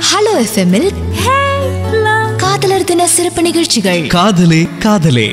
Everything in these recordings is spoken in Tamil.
ஹலோ எஃப்எம்மில் காதலர் தின சிறப்பு நிகழ்ச்சிகள் காதலே காதலே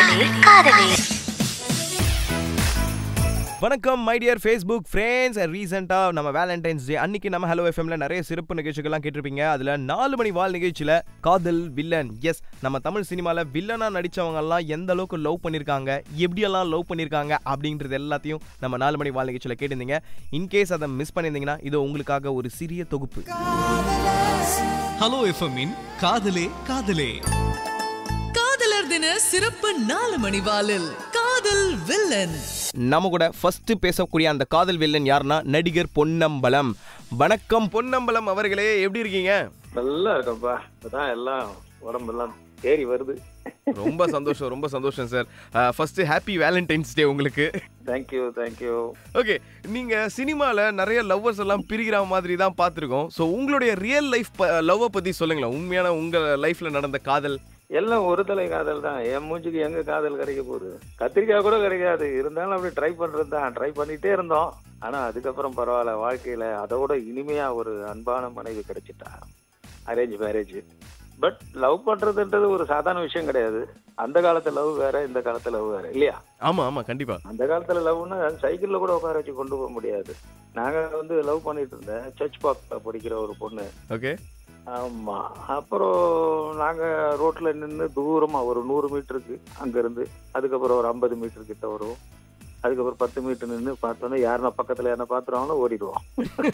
வணக்கம் மை டியர் ஃபேஸ்புக் ஃப்ரெண்ட்ஸ் ரீசெண்டாக நம்ம வேலண்டைன்ஸ் டே அன்னைக்கு நம்ம ஹலோ எஃப்எம்ல நிறைய சிறப்பு நிகழ்ச்சிகள்லாம் கேட்டிருப்பீங்க அதில் நாலு மணி வால் நிகழ்ச்சியில் காதல் வில்லன் எஸ் நம்ம தமிழ் சினிமாவில் வில்லனாக நடித்தவங்கெல்லாம் எந்த அளவுக்கு லவ் பண்ணியிருக்காங்க எப்படியெல்லாம் லவ் பண்ணியிருக்காங்க அப்படின்றது எல்லாத்தையும் நம்ம நாலு மணி வால் நிகழ்ச்சியில் கேட்டிருந்தீங்க இன்கேஸ் அதை மிஸ் பண்ணியிருந்தீங்கன்னா இது உங்களுக்காக ஒரு சிறிய தொகுப்பு ஹலோ எஃப்எம்மின் காதலே காதலே காதலர் தின சிறப்பு நாலு மணி வாலில் காதல் வில்லன் நம்ம கூட ஃபர்ஸ்ட் பேசக்கூடிய அந்த காதல் வில்லன் யாருன்னா நடிகர் பொன்னம்பலம் வணக்கம் பொன்னம்பலம் அவர்களே எப்படி இருக்கீங்க நல்லா இருக்கேன்ப்பா இப்பதான் எல்லாம் உடம்பெல்லாம் தேறி வருது ரொம்ப சந்தோஷம் ரொம்ப சந்தோஷம் sir first happy Valentine's day உங்களுக்கு தேங்க்யூ தேங்க்யூ ஓகே நீங்க சினிமால நிறைய லவ்வர்ஸ் எல்லாம் பிரிகிற மாதிரி தான் பார்த்துருக்கோம் ஸோ உங்களுடைய ரியல் லைஃப் லவ்வை பத்தி சொல்லுங்களேன் உண்மையான உங்க லைஃப்ல நடந்த காதல் எல்லாம் ஒரு தலை காதல் தான் என் மூஞ்சுக்கு எங்க காதல் கிடைக்க போகுது கத்திரிக்காய் கூட கிடைக்காது இருந்தாலும் அப்படி ட்ரை பண்றது தான் ட்ரை பண்ணிட்டே இருந்தோம் ஆனா அதுக்கப்புறம் பரவாயில்ல வாழ்க்கையில அதோட இனிமையா ஒரு அன்பான மனைவி கிடைச்சிட்டா அரேஞ்ச் மேரேஜ் பட் லவ் பண்றதுன்றது ஒரு சாதாரண விஷயம் கிடையாது அந்த காலத்து லவ் வேற இந்த காலத்து லவ் வேற இல்லையா ஆமா ஆமா கண்டிப்பா அந்த காலத்துல லவ்னா சைக்கிள்ல கூட உட்கார வச்சு கொண்டு போக முடியாது நாங்க வந்து லவ் பண்ணிட்டு இருந்தேன் சர்ச் பாக்ல படிக்கிற ஒரு பொண்ணு ஓகே ஆமா அப்புறம் நாங்க ரோட்ல நின்று தூரமா ஒரு நூறு மீட்டருக்கு அங்க இருந்து அதுக்கப்புறம் ஒரு ஐம்பது மீட்டர் கிட்ட வரும் அதுக்கப்புறம் பத்து மீட்டர் நின்று பார்த்தோன்னா யாருன்னா பக்கத்துல யாருன்னா பாத்துருவாங்களோ ஓடிடுவோம்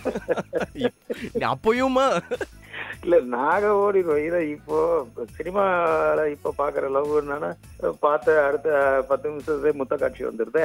அப்பயுமா இல்ல நாங்க ஓடிடுவோம் இதை இப்போ சினிமால இப்ப பாக்குற லவ் என்னன்னா பார்த்த அடுத்த பத்து நிமிஷத்துலயே முத்த காட்சி வந்துருதே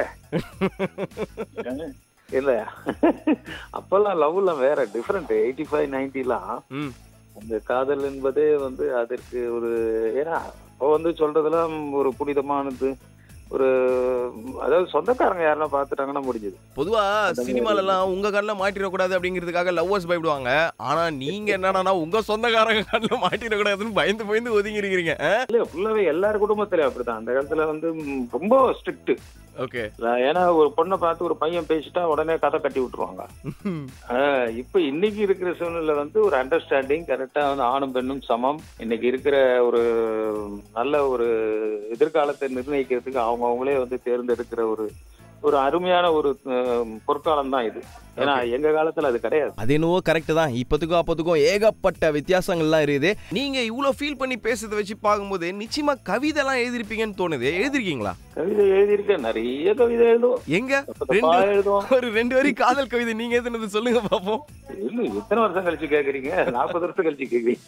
இல்ல அப்பெல்லாம் லவ்லாம் வேற டிஃப்ரெண்ட் எயிட்டி ஃபைவ் நைன்டிலாம் ம் அந்த காதல் என்பதே வந்து அதற்கு ஒரு ஏன்னா அப்போ வந்து சொல்றதெல்லாம் ஒரு புனிதமானது ஒரு அதாவது சொந்தக்காரங்க யாருன்னா பார்த்துட்டாங்கன்னா முடிஞ்சது பொதுவா சினிமால எல்லாம் உங்க கண்ணில் மாட்டிடக்கூடாது அப்படிங்கிறதுக்காக லவ்வர்ஸ் பயப்படுவாங்க ஆனா நீங்க என்னன்னா உங்க சொந்தக்காரங்க கண்ணில் மாட்டிடக்கூடாதுன்னு பயந்து பயந்து ஒதுங்கி இருக்கிறீங்க இல்ல ஃபுல்லாவே எல்லார் குடும்பத்திலயும் அப்படிதான் அந்த காலத்துல வந்து ம், ரொம்ப ஸ்ட்ரிக்ட் ஓகே ஏன்னா ஒரு பொண்ணை பார்த்து ஒரு பையன் பேசிட்டா உடனே கதை கட்டி விட்டுருவாங்க ஆஹ் இப்ப இன்னைக்கு இருக்கிற சூழ்நிலை வந்து ஒரு அண்டர்ஸ்டாண்டிங் கரெக்டா வந்து ஆணும் பெண்ணும் சமம் இன்னைக்கு இருக்கிற ஒரு நல்ல ஒரு எதிர்காலத்தை நிர்ணயிக்கிறதுக்கு அவங்க அவங்களே வந்து தேர்ந்தெடுக்கிற ஒரு ஒரு அருமையான ஒரு அஹ், பொற்காலம் தான் இது ஏன்னா எங்க காலத்துல அது கிடையாது அது என்னவோ கரெக்ட் தான் இப்போத்துக்கும் அப்போத்துக்கும் ஏகப்பட்ட வித்தியாசங்கள்லாம் இருக்குது நீங்க இவ்வளோ ஃபீல் பண்ணி பேசுறதை வச்சு பார்க்கும்போது நிச்சயமா கவிதைலாம் எழுதிருப்பீங்கன்னு தோணுது எழுதிருக்கீங்களா கவிதை எழுதியிருக்கேன் நிறைய கவிதை எழுதுவோம் எங்க தப்பு தப்பா ரெண்டு எழுதுவோம் ஒரு ரெண்டு வரி காதல் கவிதை நீங்க எதுனது சொல்லுங்க பாப்போம் இல்ல எத்தனை வருஷம் கழிச்சு கேக்குறீங்க நாற்பது வருஷம் கழிச்சு கேக்குறீங்க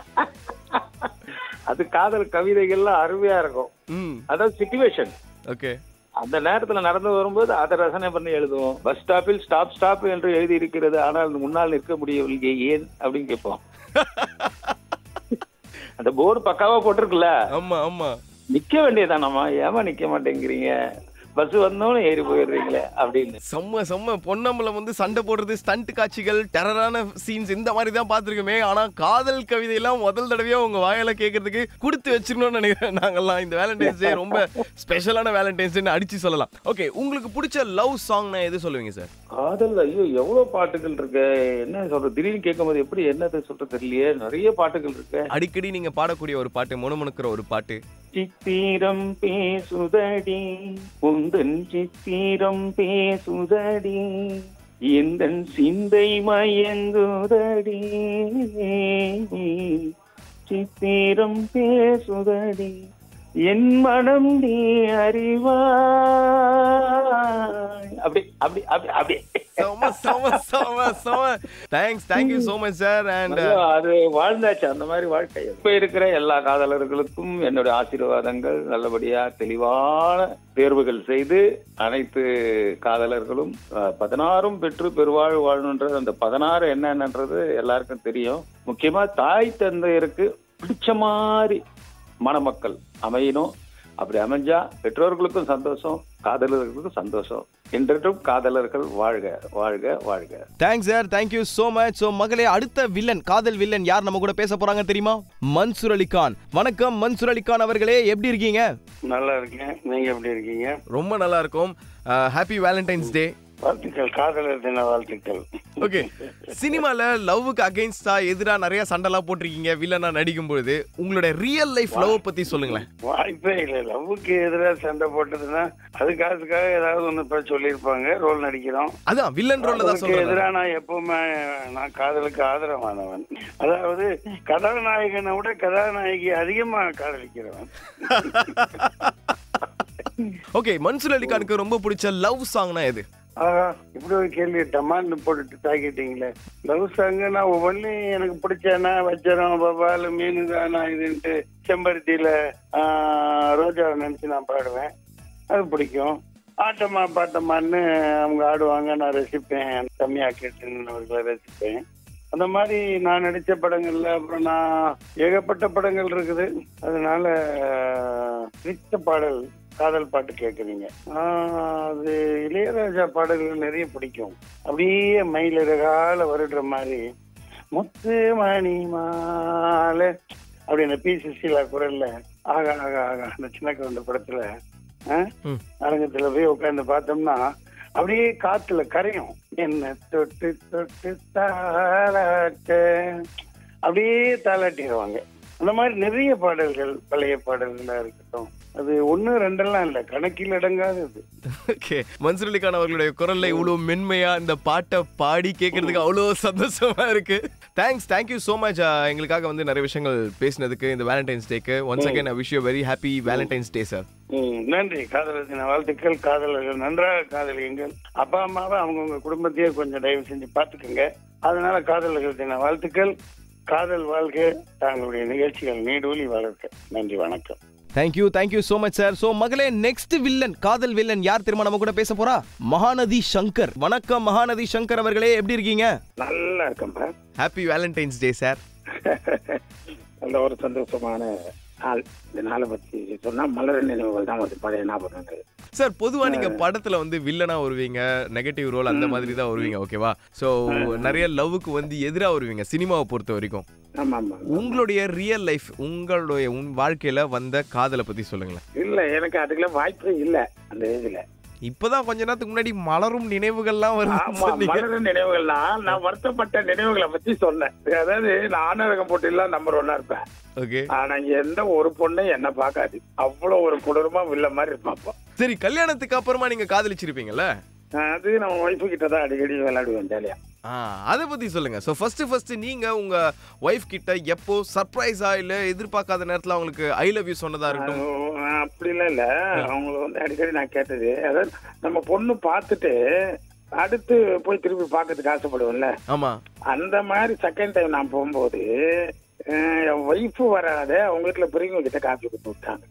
அது காதல் கவிதைகள்லாம் அருமையா இருக்கும் ம் அதாவது சிச்சுவேஷன் ஓகே அந்த நேரத்துல நடந்து வரும்போது அதை ரசனை பண்ணி எழுதுவோம் பஸ் ஸ்டாப்பில் ஸ்டாப் ஸ்டாப் என்று எழுதி இருக்கிறது ஆனால் முன்னால் நிற்க முடியவில்லை ஏன் அப்படின்னு கேட்போம் அந்த போர்டு பக்காவா போட்டிருக்குல்ல ஆமா ஆமா நிக்க வேண்டியதானம்மா ஏமா நிக்க மாட்டேங்கிறீங்க பஸ் வந்தோன்னு ஏறி போயிடுறீங்களே அப்படின்னு செம்ம செம்ம பொன்னம்பல வந்து சண்டை போடுறது ஸ்டண்ட் காட்சிகள் டெரரான சீன்ஸ் இந்த மாதிரி தான் பார்த்துருக்கோமே ஆனா காதல் கவிதையெல்லாம் முதல் தடவையா உங்க வாயால கேட்கறதுக்கு கொடுத்து வச்சிருக்கணும்னு நினைக்கிறேன் நாங்கெல்லாம் இந்த வேலண்டைன்ஸ் டே ரொம்ப ஸ்பெஷலான வேலண்டைன்ஸ் டேன்னு அடிச்சு சொல்லலாம் ஓகே உங்களுக்கு பிடிச்ச லவ் சாங்னா எது சொல்லுவீங்க சார் காதல் ஐயோ எவ்வளவு பாட்டுகள் இருக்கு என்ன சொல்றது திடீர்னு கேட்கும்போது எப்படி என்னது சொல்றது தெரியலையே நிறைய பாட்டுகள் இருக்கு அடிக்கடி நீங்க பாடக்கூடிய ஒரு பாட்டு முணுமுணுக்கிற ஒரு பாட்டு சித்திரம் பேசுதடி உந்தன் சித்திரம் பேசுதடி எந்தன் சிந்தை மயங்குதடி சித்திரம் பேசுதடி என் மனம் நீ அறிவாய் அப்படி அப்படி அப்படி அப்படி செம செம செம செம thanks thank you so much sir and ஐயோ, அது வாழ்ந்தாச்சு அந்த மாதிரி வாழ்க்கை இப்ப இருக்கிற எல்லா காதலர்களுக்கும் என்னுடைய ஆசீர்வாதங்கள் நல்லபடியா தெளிவான தேர்வுகள் செய்து அனைத்து காதலர்களும் அஹ், பதினாறும் பெற்று பெருவாழ் வாழணுன்ற அந்த பதினாறு என்னன்றது எல்லாருக்கும் தெரியும் முக்கியமா தாய் தந்தையருக்கு பிடிச்ச மாதிரி மணமக்கள் அமையணும் அப்படி அமைஞ்சா பெற்றோர்களுக்கும் சந்தோஷம் காதலர்களுக்கும் சந்தோஷம் என்றும் காதலர்கள் வாழ்க வாழ்க வாழ்க thanks sir thank you so much so மகளே அடுத்த வில்லன் காதல் வில்லன் யார் நம்ம கூட பேச போறாங்க தெரியுமா மன்சூர் அலிகான் வணக்கம் மன்சூர் அலிகான் அவர்களே எப்படி இருக்கீங்க நல்லா இருக்கேன் நீங்க எப்படி இருக்கீங்க ரொம்ப நல்லா இருக்கும் ஹாப்பி வேலண்டைன்ஸ் டே வாழ்த்துக்கள் காதலர் தின வாழ்த்துக்கள் ஓகே சினிமால லவ்வுக்கு அகைன்ஸ்டா எதிரா நிறைய சண்டைலாம் போட்டிருக்கீங்க வில்லனா நடிக்கும் பொழுது உங்களோட ரியல் லைஃப் லவ் பத்தி சொல்லுங்களேன் வாய்ப்பே இல்லை லவ்வுக்கு எதிராக சண்டை போட்டதுன்னா அதுக்கு அதுக்காக ஏதாவது ஒன்று இப்போ சொல்லியிருப்பாங்க ரோல் நடிக்கிறோம் அதான் வில்லன் ரோல்ல தான் அதுக்கு சொல்றேன் எதிராக நான் எப்பவுமே நான் காதலுக்கு ஆதரவானவன் அதாவது கதாநாயகனை விட கதாநாயகி அதிகமா காதலிக்கிறவன் ஓகே மன்சூர் அலிகானுக்கு ரொம்ப பிடிச்ச லவ் சாங்னா எது ஆஹா இப்படி ஒரு கேள்வி டமான்னு போட்டுட்டு தாக்கிட்டீங்களே லவ் சாங்கு நான் ஒவ்வொன்றையும் எனக்கு பிடிச்சேன்னா வச்சரம் பபால் மீன் தானா இதுன்ட்டு செம்பருத்தியில ஆஹ், ரோஜாவை நினைச்சு நான் பாடுவேன் அது பிடிக்கும் ஆட்டமா பாட்டமான்னு அவங்க ஆடுவாங்க நான் ரசிப்பேன் கம்மியா கேட்டுன்னு ரசிப்பேன் அந்த மாதிரி நான் நடிச்ச படங்கள்ல அப்புறம் நான் ஏகப்பட்ட படங்கள் இருக்குது அதனால ஆஹ், பிடித்த பாடல் காதல் பாட்டு கேட்குறீங்க அது இளையராஜா பாடல்கள் நிறைய பிடிக்கும் அப்படியே மயிலிறகால வருடுற மாதிரி முத்து மணி மாலை அப்படி அந்த பி சுசீலா குரல்ல ஆகா ஆகா ஆகா அந்த சின்ன குழந்தை படத்துல ஆ? ம். அரங்கத்துல போய் உட்கார்ந்து பார்த்தோம்னா அப்படியே காத்துல கரையும் என்ன தொட்டு தொட்டு தாளாட்ட அப்படியே தாளாட்டிடுவாங்க அந்த மாதிரி நிறைய பாடல்கள் பழைய பாடல்களா இருக்கட்டும் அது ஒண்ணு ரெண்டெல்லாம் இல்ல கணக்கில் அடங்காதது ஓகே மன்சூர் அலிகான் அவர்களுடைய குரல்ல இவ்வளவு மென்மையா இந்த பாட்டை பாடி கேட்கறதுக்கு அவ்வளோ சந்தோஷமா இருக்கு தேங்க்ஸ் தேங்க்யூ ஸோ மச் எங்களுக்காக வந்து நிறைய விஷயங்கள் பேசினதுக்கு இந்த வேலண்டைன்ஸ் டேக்கு once again I wish you very happy Valentine's day sir hmm, நன்றி காதலர் தின வாழ்த்துக்கள் காதலர்கள் நன்றாக காதலியுங்கள் அப்பா அம்மாவை அவங்கவுங்க குடும்பத்தையே கொஞ்சம் தயவு செஞ்சு பார்த்துக்குங்க அதனால காதலர்கள் தின வாழ்த்துக்கள் காதல் வாழ்க தாங்களுடைய நிகழ்ச்சிகள் நீடூழி வளர்க்க நன்றி வணக்கம் thank you thank you so much sir so மகளே நெக்ஸ்ட் வில்லன் காதல் வில்லன் யார் திரும்ப நம்ம கூட பேச போறா மகாநதி சங்கர் வணக்கம் மகாநதி சங்கர் அவர்களே எப்படி இருக்கீங்க நல்லா இருக்கம்பா ஹாப்பி வேலண்டைன்ஸ் டே சார் நல்ல ஒரு சந்தோஷமான நாள் இந்த நாளை பற்றி சொன்னா மலர் நினைவுகள் தான் வந்து பழைய ஞாபகங்கள் சார் பொதுவா நீங்க படத்துல வந்து வில்லனா வருவீங்க நெகட்டிவ் ரோல் அந்த மாதிரி தான் வருவீங்க ஓகேவா சோ நிறைய லவ்வுக்கு வந்து எதிரா வருவீங்க சினிமாவை பொறுத்த வரைக்கும் ஆமா ஆமா உங்களுடைய ரியல் லைஃப் உங்களுடைய உன் வாழ்க்கையில வந்த காதலை பத்தி சொல்லுங்களேன் இல்ல எனக்கு அதுக்கெல்லாம் வாய்ப்பே இல்ல அந்த ஏஜ்ல இப்பதான் கொஞ்ச நேரத்துக்கு முன்னாடி மலரும் நினைவுகள்லாம் வருது ஆமா மலர் நினைவுகள்லாம் நான் வருத்தப்பட்ட நினைவுகளை பத்தி சொன்னேன் அதாவது நான் ஆணரகம் போட்டிலாம் நம்பர் ஒன்னா இருப்பேன் ஓகே ஆனா எந்த ஒரு பொண்ணும் என்ன பார்க்காது அவ்வளவு ஒரு கொடூரமா வில்ல மாதிரி இருப்பான் அப்போ. சரி கல்யாணத்துக்கு அப்புறமா நீங்க காதலிச்சிருப்பீங்கல்ல அது நம்ம ஒய்ஃபு கிட்ட தான் அடிக்கடி விளையாடுவேன் ஜாலியா ஆ அதை பத்தி சொல்லுங்க ஸோ ஃபர்ஸ்ட் ஃபர்ஸ்ட் நீங்க உங்க ஒய்ஃப் கிட்ட எப்போ சர்ப்ரைஸா இல்ல எதிர்பார்க்காத நேரத்துல அவங்களுக்கு ஐ லவ் யூ சொன்னதா இருக்கட்டும் அது அப்படிலாம் இல்ல அவங்கள வந்து அடிக்கடி நான் கேட்டது அதாவது நம்ம பொண்ணு பார்த்துட்டு அடுத்து போய் திருப்பி பார்க்கறதுக்கு ஆசைப்படுவோம்ல ஆமா அந்த மாதிரி செகண்ட் டைம் நான் போகும்போது அஹ், என் ஒய்ஃபு வராத அவங்க வீட்டுல பெரியவங்க கிட்ட காப்பி கொடுத்து விட்டாங்க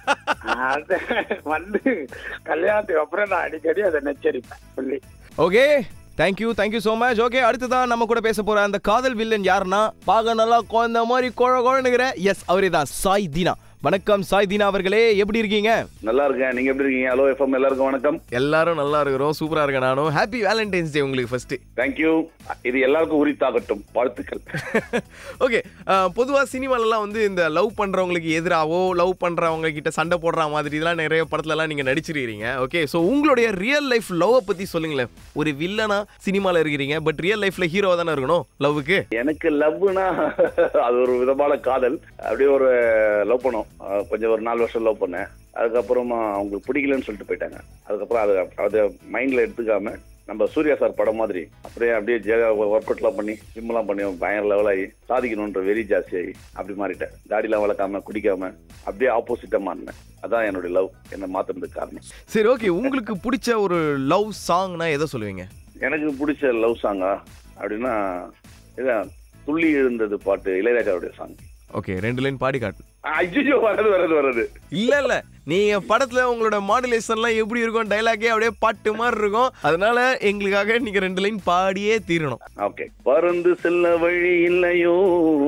அத வந்து கல்யாணத்துக்கு அப்புறம் நான் அடிக்கடி அதை நச்சரிப்பேன் சொல்லி okay thank you thank you so much okay அடுத்ததான் நம்ம கூட பேச போற அந்த காதல் வில்லன் யாருன்னா பார்க்க நல்லா குழந்த மாதிரி குழ குழந்தைங்கிற எஸ் அவரே தான் சாய் தீனா வணக்கம் சாய் தீனா அவர்களே எப்படி இருக்கீங்க நல்லா இருக்கேன் நீங்க எப்படி இருக்கீங்க ஹலோ எஃப்எம் எல்லாருக்கும் வணக்கம் எல்லாரும் நல்லா இருக்கிறோம் சூப்பரா இருக்கேன் நானும் ஹாப்பி வேலண்டைன்ஸ் டே உங்களுக்கு ஃபர்ஸ்ட் தேங்க்யூ இது எல்லாருக்கும் உரித்தாகட்டும் வாழ்த்துக்கள் ஓகே பொதுவா சினிமாலலாம் வந்து இந்த லவ் பண்றவங்களுக்கு எதிராவோ லவ் பண்றவங்க கிட்ட சண்டை போடுற மாதிரி இதெல்லாம் நிறைய படத்துல எல்லாம் நீங்க நடிச்சிருக்கீங்க ஓகே ஸோ உங்களுடைய ரியல் லைஃப் லவ் பத்தி சொல்லுங்களேன் ஒரு வில்லனா சினிமால இருக்கிறீங்க பட் ரியல் லைஃப்ல ஹீரோவா தானே இருக்கணும் லவ்வுக்கு எனக்கு லவ்னா அது ஒரு விதமான காதல் அப்படியே ஒரு லவ் பண்ணோம் அஹ் கொஞ்சம் ஒரு நாலு வருஷம் லவ் பண்ணேன் அதுக்கப்புறமா அவங்களுக்கு பிடிக்கலன்னு சொல்லிட்டு போயிட்டாங்க அதுக்கப்புறம் அதை அதை மைண்ட்ல எடுத்துக்காம நம்ம சூர்யா சார் படம் மாதிரி அப்படியே அப்படியே ஜெக ஒர்க் அவுட்லாம் பண்ணி ஜிம்லாம் பண்ணி பயங்கர லெவலாகி சாதிக்கணுன்ற வெறி ஜாஸ்தியாகி அப்படி மாறிட்டேன் தாடிலாம் வளர்க்காம குடிக்காம அப்படியே ஆப்போசிட்டா மாறினேன் அதான் என்னுடைய லவ் என்னை மாத்துறதுக்கு காரணம் சரி ஓகே உங்களுக்கு பிடிச்ச ஒரு லவ் சாங்னா எதை சொல்லுவீங்க எனக்கு பிடிச்ச லவ் சாங்கா அப்படின்னா இதான் துள்ளி எழுந்தது பாட்டு இளையராஜாவுடைய சாங் ஓகே ரெண்டு லைன் பாடி காட்டு ஐயோ வரது வரது வரது இல்ல இல்ல நீங்க படத்துல உங்களோட மாடுலேஷன்லாம் எப்படி இருக்கும் டைலாகே அப்படியே பாட்டு மாதிரி இருக்கும் அதனால எங்களுக்காக நீங்க ரெண்டு லைன் பாடியே தீரணும் ஓகே பறந்து செல்ல வழி இல்லையோ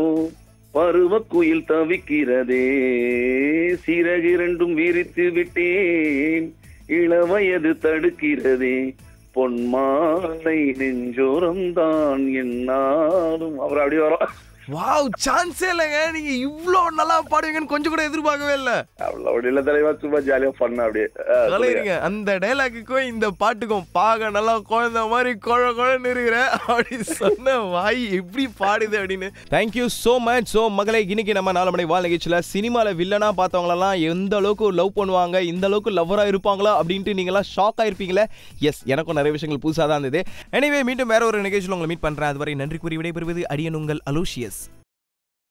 பருவ குயில் தவிக்கிறதே சிறகு இரண்டும் விரித்து விட்டேன் இளவயது தடுக்கிறதே பொன்மாலை நெஞ்சோரம் தான் என்னாலும் அவர் அப்படி வரும் வாவ் சான்ஸே இல்லைங்க நீங்க இவ்ளோ நல்லா பாடுவீங்கன்னு கொஞ்சம் கூட எதிர்பார்க்கவே இல்ல அவ்வளவு ஒண்ணும் இல்ல தலைவா சும்மா ஜாலியா பண்ண அப்படியே ஆ, சொல்லுங்க. கலையிருங்க அந்த டைலாக்குக்கும் இந்த பாட்டுக்கும் பாக நல்லா குழந்த மாதிரி குழ குழன்னு இருக்கிற அப்படி சொன்ன வாய் எப்படி பாடுது அப்படின்னு தேங்க்யூ ஸோ மச் ஸோ மகளே இன்னைக்கு நம்ம நாலு மணி வாழ் நிகழ்ச்சியில் சினிமாவில் வில்லனா பார்த்தவங்களெல்லாம் எந்த அளவுக்கு லவ் பண்ணுவாங்க இந்த அளவுக்கு லவ்வராக இருப்பாங்களா அப்படின்ட்டு நீங்களாம் ஷாக் ஆயிருப்பீங்களே எஸ் எனக்கும் நிறைய விஷயங்கள் புதுசாக தான் இருந்தது எனிவே மீண்டும் வேற ஒரு நிகழ்ச்சியில் உங்களை மீட் பண்ணுறேன் அதுவரை நன்றி கூறி விடைபெறுவது அடியன் உங்கள் அலோஷியஸ்